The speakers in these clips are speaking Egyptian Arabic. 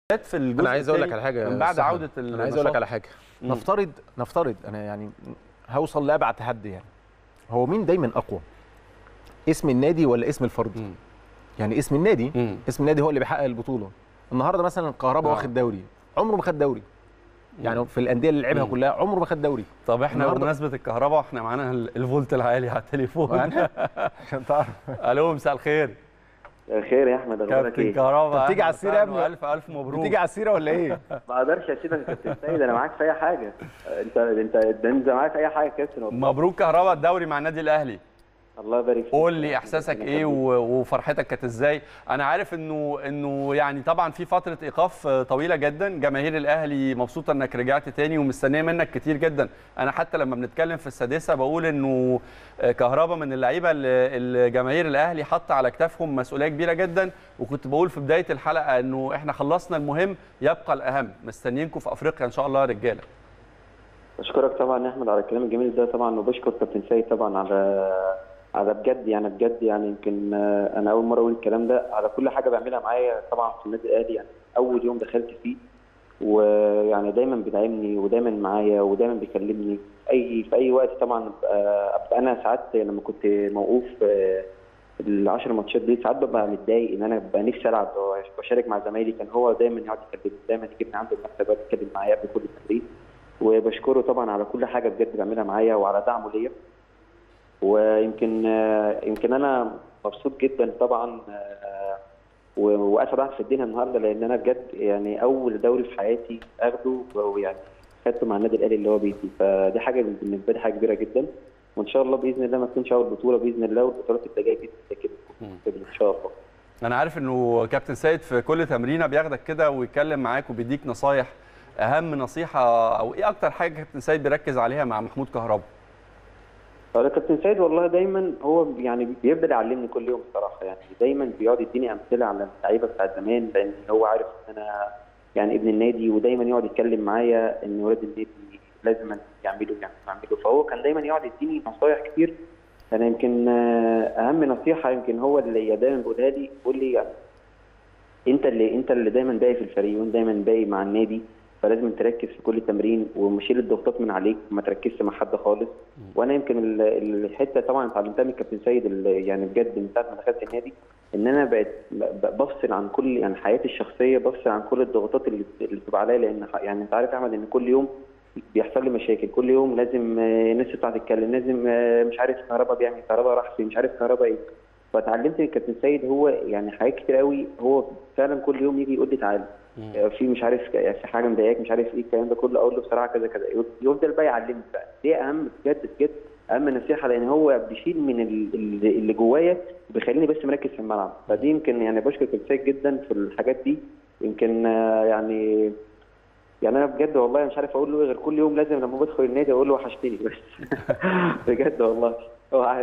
في الجزء انا عايز اقول لك الثاني على حاجه من بعد صح. عوده انا عايز اقول لك على حاجه مم. نفترض نفترض انا يعني هوصل لابعد تحدي يعني هو مين دايما اقوى اسم النادي ولا اسم الفرد مم. يعني اسم النادي مم. اسم النادي هو اللي بيحقق البطوله النهارده مثلا الكهرباء آه. واخد دوري عمره ما خد دوري يعني في الانديه اللي لعبها مم. كلها عمره ما خد دوري طب احنا النهاردة- بمناسبه الكهرباء احنا معانا ال- الفولت العالي على التليفون عشان تعرف الو مساء الخير خير يا احمد اخبارك كابتن ايه؟ كهرباء طب تيجي أهلاً على السيرة يا وسهلاً ابني؟ والف الف مبروك بتيجي على السيره ولا ايه؟ ما اقدرش اسيبك يا كابتن سيد انا معاك في اي حاجه انت انت ده انت معاك في اي حاجه يا كابتن والله. مبروك كهرباء الدوري مع النادي الاهلي الله يبارك فيك قول لي احساسك ايه و- وفرحتك كانت ازاي انا عارف انه انه يعني طبعا في فتره ايقاف طويله جدا جماهير الاهلي مبسوطه انك رجعت تاني ومستنيه منك كتير جدا انا حتى لما بنتكلم في السادسه بقول انه كهربا من اللعيبه اللي اللي جماهير الاهلي حط على كتافهم مسؤوليه كبيره جدا وكنت بقول في بدايه الحلقه انه احنا خلصنا المهم يبقى الاهم مستنيينكم في افريقيا ان شاء الله يا رجاله بشكرك طبعا يا احمد على الكلام الجميل ده طبعا وبشكر كابتن سيد طبعا على على بجد يعني بجد يعني يمكن آه، انا اول مره اقول الكلام ده على كل حاجه بعملها معايا طبعا في النادي الاهلي يعني اول يوم دخلت فيه ويعني دايما بيدعمني ودايما معايا ودايما بيكلمني اي في اي وقت طبعا ابقى أبقى انا ساعات لما كنت موقوف آه، العشر ماتشات دي ساعات ببقى متضايق ان انا ببقى نفسي العب واشارك مع زمايلي كان هو دايما يقعد يكلمني دايما يجيبني عنده المكتب يقعد يتكلم معايا قبل كل تمرين وبشكره طبعا على كل حاجه بجد بيعملها معايا وعلى دعمه ليا ويمكن آه، يمكن انا مبسوط جدا طبعا آه، و- واسعد واحد في الدنيا النهارده لان انا بجد يعني اول دوري في حياتي اخده ويعني خدته مع النادي الاهلي اللي هو بيتي فدي حاجه بالنسبه لي حاجه كبيره جدا وان شاء الله باذن الله ما تكونش اول بطوله باذن الله والبطولات اللي جايه باذن الله كده تكون ان شاء الله انا عارف انه كابتن سيد في كل تمرينه بياخدك كده ويتكلم معاك وبيديك نصايح اهم نصيحه او ايه اكتر حاجه كابتن سيد بيركز عليها مع محمود كهربا هو كابتن سيد والله دايما هو يعني بيفضل يعلمني كل يوم بصراحه يعني دايما بيقعد يديني امثله على اللعيبه بتاعت زمان لان هو عارف ان انا يعني ابن النادي ودايما يقعد يتكلم معايا ان ولاد النادي لازم يعملوا يعني يعملوا فهو كان دايما يقعد يديني نصايح كتير انا يمكن آه، اهم نصيحه يمكن هو اللي دايما بيقولها لي بيقول لي يعني انت اللي انت اللي دايما باقي في الفريق وانت دايما باقي مع النادي فلازم تركز في كل تمرين ومشيل الضغوطات من عليك وما تركزش مع حد خالص وانا يمكن ال- الحته طبعا اتعلمتها من كابتن سيد ال- يعني بجد من ساعه ما دخلت النادي ان انا بقيت ب- بفصل عن كل يعني حياتي الشخصيه بفصل عن كل الضغوطات اللي اللي بتبقى عليا لان ح- يعني انت عارف يا احمد ان كل يوم بيحصل لي مشاكل كل يوم لازم آه، ناس تطلع تتكلم لازم آه، مش عارف كهربا بيعمل كهربا راح فين مش عارف كهربا ايه فتعلمت من كابتن سيد هو يعني حاجات كتير قوي هو فعلا كل يوم يجي يقول لي تعالى آه، في مش عارف ك- في حاجه مضايقاك مش عارف ايه الكلام ده كله اقول له بصراحه كذا كذا يفضل بقى يعلمني بقى دي اهم بجد بجد اهم نصيحه لان هو بيشيل من ال- ال- اللي جوايا بيخليني بس مركز في الملعب فدي يمكن يعني بشكر كابتن سيد جدا في الحاجات دي يمكن آه، يعني يعني انا بجد والله مش عارف اقول له إيه غير كل يوم لازم لما بدخل النادي اقول له وحشتني بس بجد والله هو عارف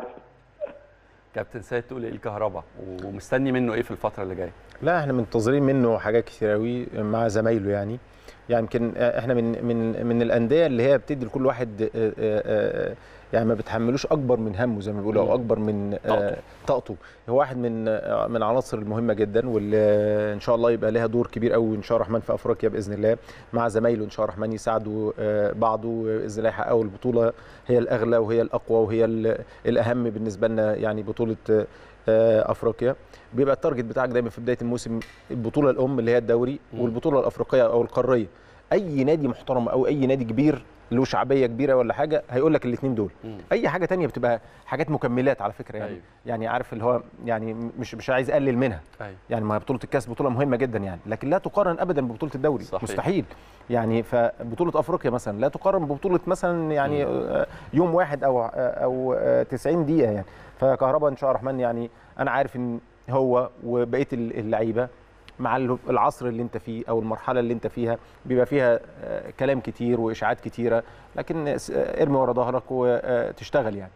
كابتن سيد تقول ايه الكهرباء ومستني منه ايه في الفتره اللي جايه لا احنا منتظرين منه حاجات كتير قوي مع زمايله يعني يعني يمكن احنا من من من الانديه اللي هي بتدي لكل واحد آه، آه، آه، يعني ما بتحملوش اكبر من همه زي ما بيقولوا مم. او اكبر من آه، طاقته. طاقته هو واحد من آه، من العناصر المهمه جدا واللي ان شاء الله يبقى لها دور كبير قوي ان شاء الله الرحمن في افريقيا باذن الله مع زمايله ان شاء الله الرحمن يساعدوا آه، بعضه باذن الله يحققوا البطوله هي الاغلى وهي الاقوى وهي ال- الاهم بالنسبه لنا يعني بطوله آه، آه، افريقيا بيبقى التارجت بتاعك دايما في بدايه الموسم البطوله الام اللي هي الدوري مم. والبطوله الافريقيه او القاريه اي نادي محترم او اي نادي كبير له شعبيه كبيره ولا حاجه هيقول لك الاثنين دول مم. اي حاجه تانية بتبقى حاجات مكملات على فكره يعني أيوة. يعني عارف اللي هو يعني مش مش عايز اقلل منها ايوه يعني ما بطوله الكاس بطوله مهمه جدا يعني لكن لا تقارن ابدا ببطوله الدوري صحيح. مستحيل يعني فبطوله افريقيا مثلا لا تقارن ببطوله مثلا يعني آه، يوم واحد او آه، او آه، 90 دقيقه يعني فكهربا ان شاء الله الرحمن يعني انا عارف ان هو وبقيه اللعيبه مع العصر اللي انت فيه او المرحله اللي انت فيها بيبقى فيها آه، كلام كتير واشاعات كتيره لكن س- آه، ارمي ورا ظهرك وتشتغل يعني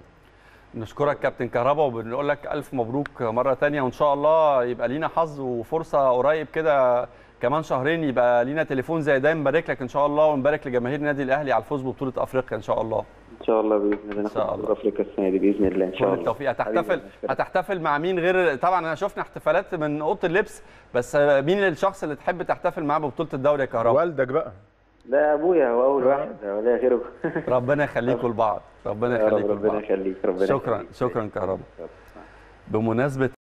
نشكرك كابتن كهربا وبنقول لك الف مبروك مره تانية وان شاء الله يبقى لينا حظ وفرصه قريب كده كمان شهرين يبقى لينا تليفون زي ده نبارك لك ان شاء الله ونبارك لجماهير النادي الاهلي على الفوز ببطوله افريقيا ان شاء الله ان ان شاء الله باذن الله شاء ناخد الله. بطوله افريقيا السنه دي باذن الله ان كل شاء الله التوفيق حبيبي، هتحتفل أشكرك. هتحتفل مع مين غير طبعا انا شفنا احتفالات من اوضه اللبس بس مين الشخص اللي تحب تحتفل معاه ببطوله الدوري يا كهرباء والدك بقى لا ابويا هو اول واحد ولا غيره ربنا يخليكم لبعض ربنا يا رب يخليكم ربنا لبعض يخليك ربنا شكرا يخليك. شكرا كهرباء يلا. بمناسبه